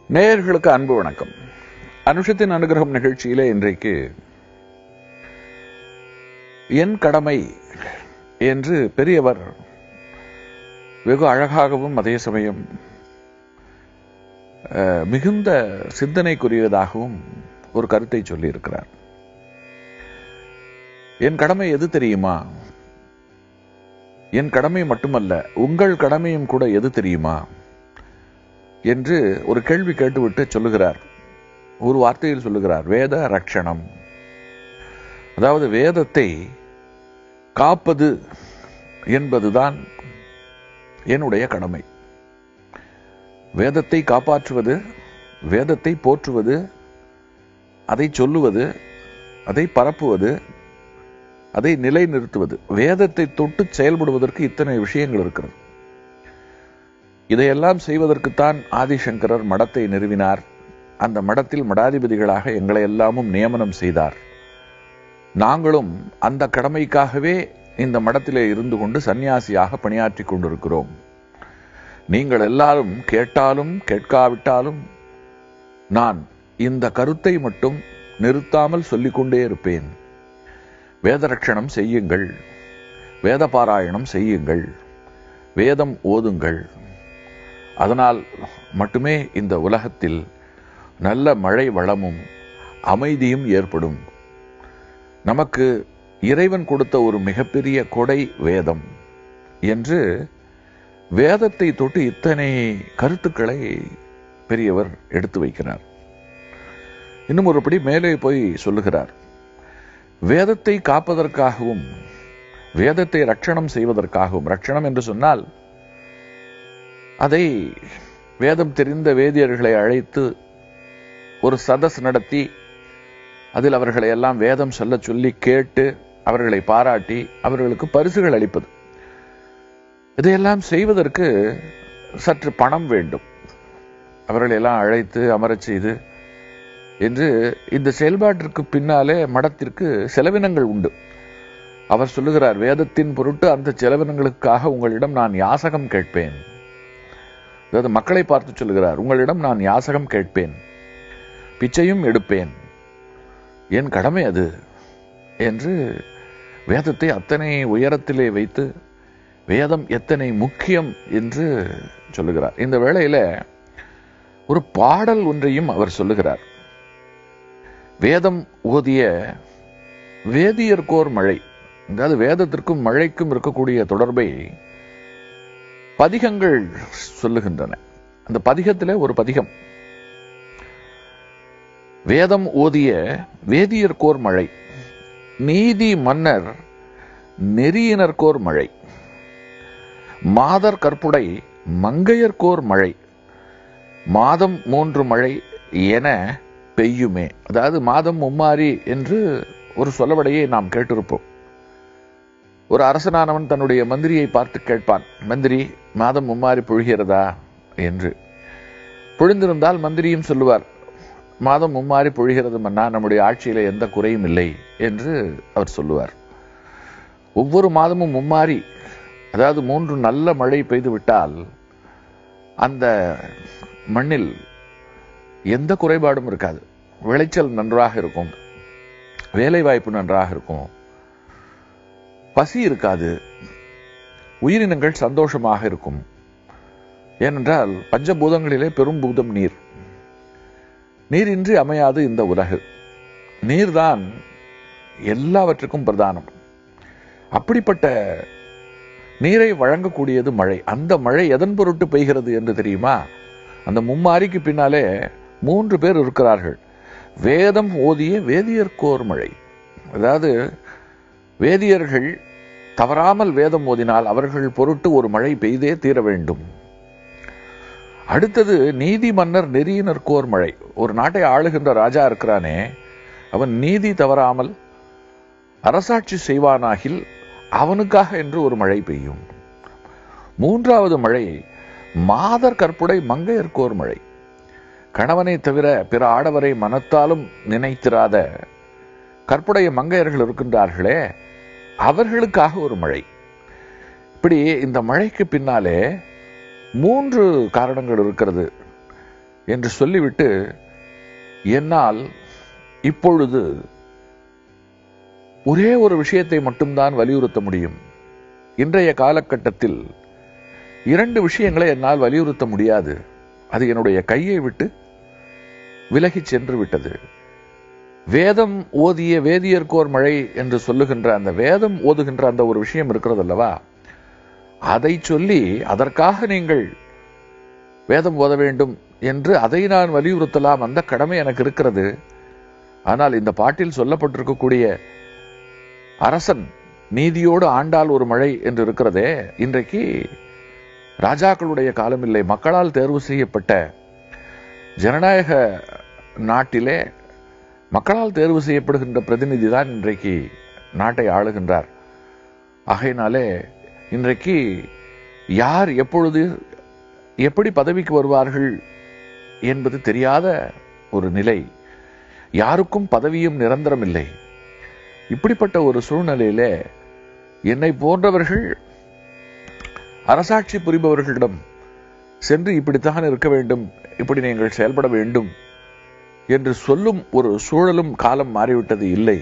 நேயர்களுக்கு அன்பு வணக்கம் அனுஷத்தின் அனுகிரகம் நிகழ்ச்சியிலே இன்றைக்கு என் கடமை என்று பெரியவர் வெகு அழகாகவும் அதே சமயம் அஹ், மிகுந்த சிந்தனைக்குரியதாகவும் ஒரு கருத்தை சொல்லியிருக்கிறார் என் கடமை எது தெரியுமா என் கடமை மட்டுமல்ல உங்கள் கடமையும் கூட எது தெரியுமா என்று ஒரு கேள்வி கேட்டுவிட்டு சொல்லுகிறார் ஒரு வார்த்தையில் சொல்லுகிறார் வேத ரட்சணம் அதாவது வேதத்தை காப்பது என்பதுதான் என்னுடைய கடமை வேதத்தை காப்பாற்றுவது வேதத்தை போற்றுவது அதை சொல்லுவது அதை பரப்புவது அதை நிலைநிறுத்துவது வேதத்தை தொட்டு செயல்படுவதற்கு இத்தனை விஷயங்கள் இருக்கிறது இதையெல்லாம் செய்வதற்குத்தான் ஆதிசங்கரர் மடத்தை நிறுவினார் அந்த மடத்தில் மடாதிபதிகளாக எங்களை எல்லாமும் நியமனம் செய்தார் நாங்களும் அந்த கடமைக்காகவே இந்த மடத்திலே இருந்து கொண்டு சன்னியாசியாக பணியாற்றிக் கொண்டிருக்கிறோம் நீங்கள் எல்லாரும் கேட்டாலும் கேட்காவிட்டாலும் நான் இந்த கருத்தை மட்டும் நிறுத்தாமல் சொல்லிக்கொண்டே இருப்பேன் வேதரட்சணம் செய்யுங்கள் வேத பாராயணம் செய்யுங்கள் வேதம் ஓதுங்கள் அதனால் மட்டுமே இந்த உலகத்தில் நல்ல மழை வளமும் அமைதியும் ஏற்படும் நமக்கு இறைவன் கொடுத்த ஒரு மிகப்பெரிய கொடை வேதம் என்று வேதத்தை தொட்டு இத்தனை கருத்துக்களை பெரியவர் எடுத்து வைக்கிறார் இன்னும் ஒருபடி மேலே போய் சொல்லுகிறார் வேதத்தை காப்பதற்காகவும் வேதத்தை ரட்சணம் செய்வதற்காகவும் ரட்சணம் என்று சொன்னால் அதை வேதம் தெரிந்த வேதியர்களை அழைத்து ஒரு சதஸ் நடத்தி அதில் அவர்களை எல்லாம் வேதம் சொல்ல சொல்லி கேட்டு அவர்களை பாராட்டி அவர்களுக்கு பரிசுகள் அளிப்பது இதையெல்லாம் செய்வதற்கு சற்று பணம் வேண்டும் அவர்களை எல்லாம் அழைத்து அமரச் செய்து என்று இந்த செயல்பாட்டிற்கு பின்னாலே மடத்திற்கு செலவினங்கள் உண்டு அவர் சொல்லுகிறார் வேதத்தின் பொருட்டு அந்த செலவினங்களுக்காக உங்களிடம் நான் யாசகம் கேட்பேன் அதாவது மக்களை பார்த்து சொல்லுகிறார் உங்களிடம் நான் யாசகம் கேட்பேன் பிச்சையும் எடுப்பேன் என் கடமை அது என்று வேதத்தை அத்தனை உயரத்திலே வைத்து வேதம் எத்தனை முக்கியம் என்று சொல்லுகிறார் இந்த வேளையில ஒரு பாடல் ஒன்றையும் அவர் சொல்லுகிறார் வேதம் ஓதிய வேதியர்கோர் மழை அதாவது வேதத்திற்கும் மழைக்கும் இருக்கக்கூடிய தொடர்பை பதிகங்கள் சொல்லுகின்றன அந்த பதிகத்திலே ஒரு பதிகம் வேதம் ஓதிய வேதியர்கோர் மழை நீதி மன்னர் நெறியினர்கோர் மழை மாதர் கற்புடை மங்கையர்கோர் மழை மாதம் மூன்று மழை என பெய்யுமே அதாவது மாதம் மும்மாரி என்று ஒரு சொல்லவடையை நாம் கேட்டிருப்போம் ஒரு அரசனானவன் தன்னுடைய மந்திரியை பார்த்து கேட்பான் மந்திரி மாதம் மும்மாரி பொழிகிறதா என்று பொழிந்திருந்தால் மந்திரியும் சொல்லுவார் மாதம் மும்மாறி பொழிகிறது மன்னா நம்முடைய ஆட்சியில எந்த குறையும் இல்லை என்று அவர் சொல்லுவார் ஒவ்வொரு மாதமும் மும்மாறி அதாவது மூன்று நல்ல மழை பெய்து விட்டால் அந்த மண்ணில் எந்த குறைபாடும் இருக்காது விளைச்சல் நன்றாக இருக்கும் வேலை வாய்ப்பு நன்றாக இருக்கும் பசி இருக்காது உயிரினங்கள் சந்தோஷமாக இருக்கும் ஏனென்றால் பஞ்சபூதங்களிலே பெரும் பூதம் நீர் நீரின்றி அமையாது இந்த உலகு நீர்தான் எல்லாவற்றுக்கும் பிரதானம் அப்படிப்பட்ட நீரை வழங்கக்கூடியது மழை அந்த மழை எதன் பொருட்டு பெய்கிறது என்று தெரியுமா அந்த மும்மாரிக்கு பின்னாலே மூன்று பேர் இருக்கிறார்கள் வேதம் ஓதிய வேதியர்கோர் மழை அதாவது வேதியர்கள் தவறாமல் வேதம் ஓதினால் அவர்கள் பொருட்டு ஒரு மழை பெய்தே தீர வேண்டும் அடுத்தது நீதி மன்னர் நெறியினர்கோர் மழை ஒரு நாட்டை ஆளுகின்ற ராஜா இருக்கிறானே அவன் நீதி தவறாமல் அரசாட்சி செய்வானாகில் அவனுக்காக என்று ஒரு மழை பெய்யும் மூன்றாவது மழை மாதர் கற்புடை மங்கையர்கோர் மழை கணவனை தவிர பிற ஆடவரை மனத்தாலும் நினைத்திராத கற்புடைய மங்கையர்கள் இருக்கின்றார்களே அவர்களுக்காக ஒரு மழை இப்படி இந்த மழைக்கு பின்னாலே மூன்று காரணங்கள் இருக்கிறது என்று சொல்லிவிட்டு என்னால் இப்பொழுது ஒரே ஒரு விஷயத்தை மட்டும்தான் வலியுறுத்த முடியும் இன்றைய காலகட்டத்தில் இரண்டு விஷயங்களை என்னால் வலியுறுத்த முடியாது அது என்னுடைய கையை விட்டு விலகிச் சென்று விட்டது வேதம் ஓதிய வேதியர்கோர் மழை என்று சொல்லுகின்ற அந்த வேதம் ஓதுகின்ற அந்த ஒரு விஷயம் இருக்கிறது அல்லவா அதை சொல்லி அதற்காக நீங்கள் வேதம் ஓத வேண்டும் என்று அதை நான் வலியுறுத்தலாம் அந்த கடமை எனக்கு இருக்கிறது ஆனால் இந்த பாட்டில் சொல்லப்பட்டிருக்கக்கூடிய அரசன் நீதியோடு ஆண்டால் ஒரு மழை என்று இருக்கிறதே இன்றைக்கு ராஜாக்களுடைய காலமில்லை மக்களால் தேர்வு செய்யப்பட்ட ஜனநாயக நாட்டிலே மக்களால் தேர்வு செய்யப்படுகின்ற பிரதிநிதி தான் இன்றைக்கு நாட்டை ஆளுகின்றார் ஆகையினாலே இன்றைக்கு யார் எப்பொழுது எப்படி பதவிக்கு வருவார்கள் என்பது தெரியாத ஒரு நிலை யாருக்கும் பதவியும் நிரந்தரம் இல்லை இப்படிப்பட்ட ஒரு சூழ்நிலையிலே என்னை போன்றவர்கள் அரசாட்சி புரிபவர்களிடம் சென்று இப்படித்தான் இருக்க வேண்டும் இப்படி நீங்கள் செயல்பட வேண்டும் என்று சொல்லும் ஒரு சூழலும் காலம் மாறிவிட்டது இல்லை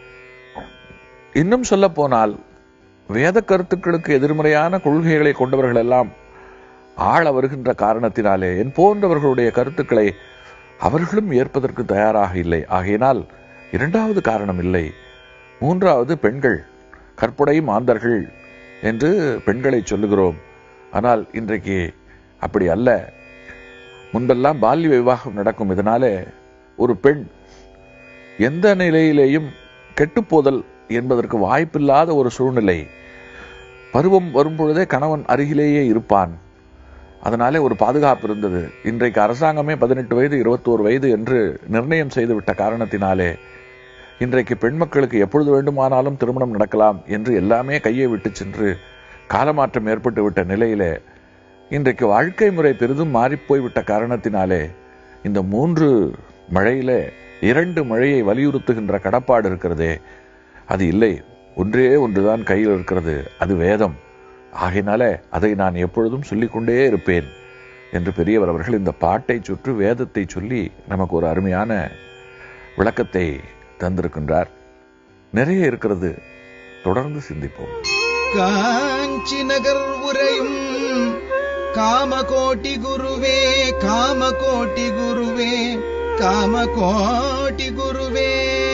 இன்னும் சொல்ல போனால் வேத கருத்துக்களுக்கு எதிர்மறையான கொள்கைகளை கொண்டவர்கள் எல்லாம் ஆள வருகின்ற காரணத்தினாலே என் போன்றவர்களுடைய கருத்துக்களை அவர்களும் ஏற்பதற்கு தயாராக இல்லை ஆகையினால் இரண்டாவது காரணம் இல்லை மூன்றாவது பெண்கள் கற்புடை மாந்தர்கள் என்று பெண்களை சொல்லுகிறோம் ஆனால் இன்றைக்கு அப்படி அல்ல முன்பெல்லாம் பால்ய விவாகம் நடக்கும் இதனாலே ஒரு பெண் எந்த நிலையிலேயும் கெட்டுப்போதல் என்பதற்கு வாய்ப்பில்லாத ஒரு சூழ்நிலை பருவம் வரும்பொழுதே கணவன் அருகிலேயே இருப்பான் அதனாலே ஒரு பாதுகாப்பு இருந்தது இன்றைக்கு அரசாங்கமே பதினெட்டு வயது இருபத்தோரு வயது என்று நிர்ணயம் செய்துவிட்ட காரணத்தினாலே இன்றைக்கு பெண் மக்களுக்கு எப்பொழுது வேண்டுமானாலும் திருமணம் நடக்கலாம் என்று எல்லாமே கையை விட்டு சென்று காலமாற்றம் ஏற்பட்டு விட்ட நிலையிலே இன்றைக்கு வாழ்க்கை முறை பெரிதும் மாறிப்போய்விட்ட காரணத்தினாலே இந்த மூன்று மழையில இரண்டு மழையை வலியுறுத்துகின்ற கடப்பாடு இருக்கிறதே அது இல்லை ஒன்றே ஒன்றுதான் கையில் இருக்கிறது அது வேதம் ஆகையினால அதை நான் எப்பொழுதும் சொல்லிக்கொண்டே இருப்பேன் என்று பெரியவர் அவர்கள் இந்த பாட்டை சுற்றி வேதத்தை சொல்லி நமக்கு ஒரு அருமையான விளக்கத்தை தந்திருக்கின்றார் நிறைய இருக்கிறது தொடர்ந்து சிந்திப்போம் காஞ்சி நகர் உரையும் காமகோட்டி குருவே காமகோட்டி குருவே காமகோட்டி குருவே